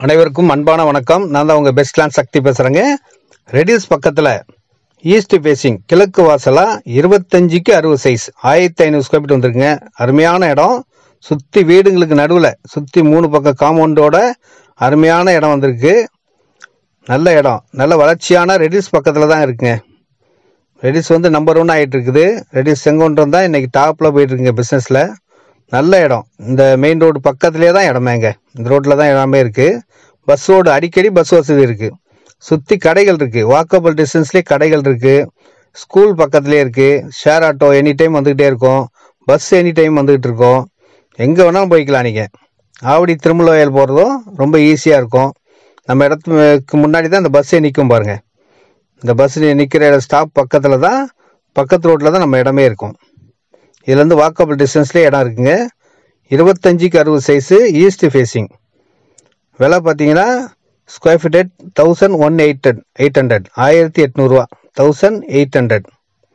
அனைவருக்கும் அன்பான வணக்கம் நான் தான் உங்கள் பெஸ்ட் கிளான் சக்தி பேசுகிறேங்க ரெடியூஸ் பக்கத்தில் ஈஸ்ட் ஃபேஸிங் கிழக்கு வாசலாக இருபத்தஞ்சிக்கு அறுபது சைஸ் ஆயிரத்தி ஐநூறு ஸ்கொயர் ஃபீட் வந்துருக்குங்க அருமையான இடம் சுற்றி வீடுங்களுக்கு நடுவில் சுற்றி மூணு பக்கம் காம்பவுண்டோட அருமையான இடம் வந்திருக்கு நல்ல இடம் நல்ல வளர்ச்சியான ரெடியூஸ் பக்கத்தில் தான் இருக்குங்க ரெடிஸ் வந்து நம்பர் ஒன் ஆகிட்டு இருக்குது ரெடிஸ் செங்கோன்றம் தான் இன்னைக்கு டாப்பில் போயிட்டு இருக்குங்க பிஸ்னஸில் நல்ல இடம் இந்த மெயின் ரோடு பக்கத்துலேயே தான் இடமேங்க இந்த ரோட்டில் தான் இடமே இருக்குது பஸ் ரோடு அடிக்கடி பஸ் வசதி இருக்குது சுற்றி கடைகள் இருக்குது வாக்கபிள் டிஸ்டன்ஸ்லேயே கடைகள் இருக்குது ஸ்கூல் பக்கத்துலேயே இருக்குது ஷேர் ஆட்டோ எனி டைம் வந்துக்கிட்டே இருக்கும் பஸ் எனி டைம் வந்துக்கிட்டு இருக்கோம் எங்கே வேணாலும் போய்க்கலாம் நீங்கள் ஆவடி திருமலவயல் போகிறதும் ரொம்ப ஈஸியாக இருக்கும் நம்ம இடத்துக்கு முன்னாடி தான் இந்த பஸ்ஸே நிற்கும் பாருங்கள் இந்த பஸ் நிற்கிற ஸ்டாப் பக்கத்தில் தான் பக்கத்து ரோட்டில் தான் நம்ம இடமே இருக்கும் இதுலேருந்து வாக்கபிள் டிஸ்டன்ஸ்லேயே இடம் இருக்குங்க இருபத்தஞ்சிக்கு அறுபது சைஸு ஈஸ்ட் ஃபேஸிங் விலை பார்த்தீங்கன்னா square feet thousand one eight eight hundred ஆயிரத்தி எட்நூறுரூவா தௌசண்ட் எயிட் ஹண்ட்ரட்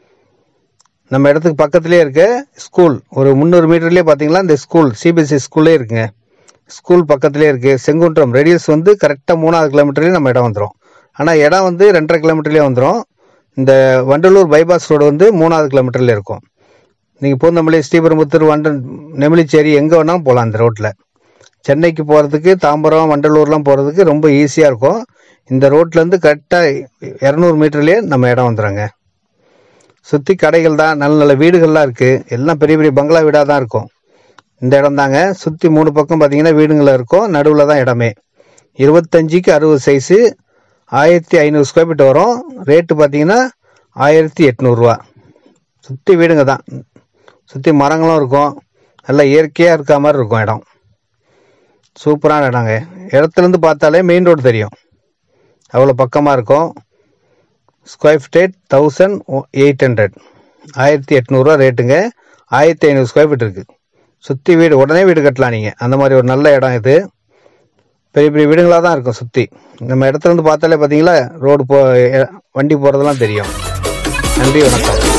நம்ம இடத்துக்கு பக்கத்துலேயே இருக்க ஸ்கூல் ஒரு முந்நூறு மீட்டர்லேயே பார்த்தீங்கன்னா இந்த ஸ்கூல் சிபிஎஸ்சி ஸ்கூல்லே இருக்குங்க ஸ்கூல் பக்கத்துலேயே இருக்குது செங்குன்றம் ரேடியஸ் வந்து கரெக்டாக மூணாவது கிலோமீட்டர்லேயே நம்ம இடம் வந்துடும் ஆனால் இடம் வந்து ரெண்டரை கிலோமீட்டர்லேயே வந்துடும் இந்த வண்டலூர் பைபாஸ் ரோடு வந்து மூணாவது கிலோமீட்டரில் இருக்கும் நீங்கள் பூந்தமல்லி ஸ்ரீபெரும்புத்தூர் வண்டன் நெமிலிச்சேரி எங்கே வேணாலும் போகலாம் அந்த ரோட்டில் சென்னைக்கு போகிறதுக்கு தாம்பரம் வண்டலூர்லாம் போகிறதுக்கு ரொம்ப ஈஸியாக இருக்கும் இந்த ரோட்லேருந்து கரெக்டாக இரநூறு மீட்டர்லேயே நம்ம இடம் வந்துடுங்க சுற்றி கடைகள் தான் நல்ல நல்ல வீடுகள்லாம் இருக்குது எல்லாம் பெரிய பெரிய பங்களா வீடாக தான் இருக்கும் இந்த இடம் தாங்க சுற்றி மூணு பக்கம் பார்த்தீங்கன்னா வீடுங்களில் இருக்கும் நடுவில் தான் இடமே இருபத்தஞ்சிக்கு அறுபது சைஸு ஆயிரத்தி ஐநூறு ஸ்கொயர் ஃபீட் வரும் ரேட்டு பார்த்தீங்கன்னா ஆயிரத்தி எட்நூறுரூவா சுற்றி வீடுங்க தான் சுற்றி மரங்களும் இருக்கும் நல்லா இயற்கையாக இருக்க மாதிரி இருக்கும் இடம் சூப்பரான இடங்க இடத்துலேருந்து பார்த்தாலே மெயின் ரோடு தெரியும் அவ்வளோ பக்கமாக இருக்கும் square feet thousand eight hundred ஆயிரத்தி எட்நூறுரூவா ரேட்டுங்க ஆயிரத்தி ஐநூறு ஸ்கொயர் ஃபீட் இருக்குது சுற்றி வீடு உடனே வீடு கட்டலாம் நீங்கள் அந்த மாதிரி ஒரு நல்ல இடம் இது பெரிய பெரிய வீடுங்களாக தான் இருக்கும் சுற்றி நம்ம இடத்துல இருந்து பார்த்தாலே பார்த்தீங்களா ரோடு போ வண்டி போகிறதெல்லாம் தெரியும் நன்றி வணக்கம்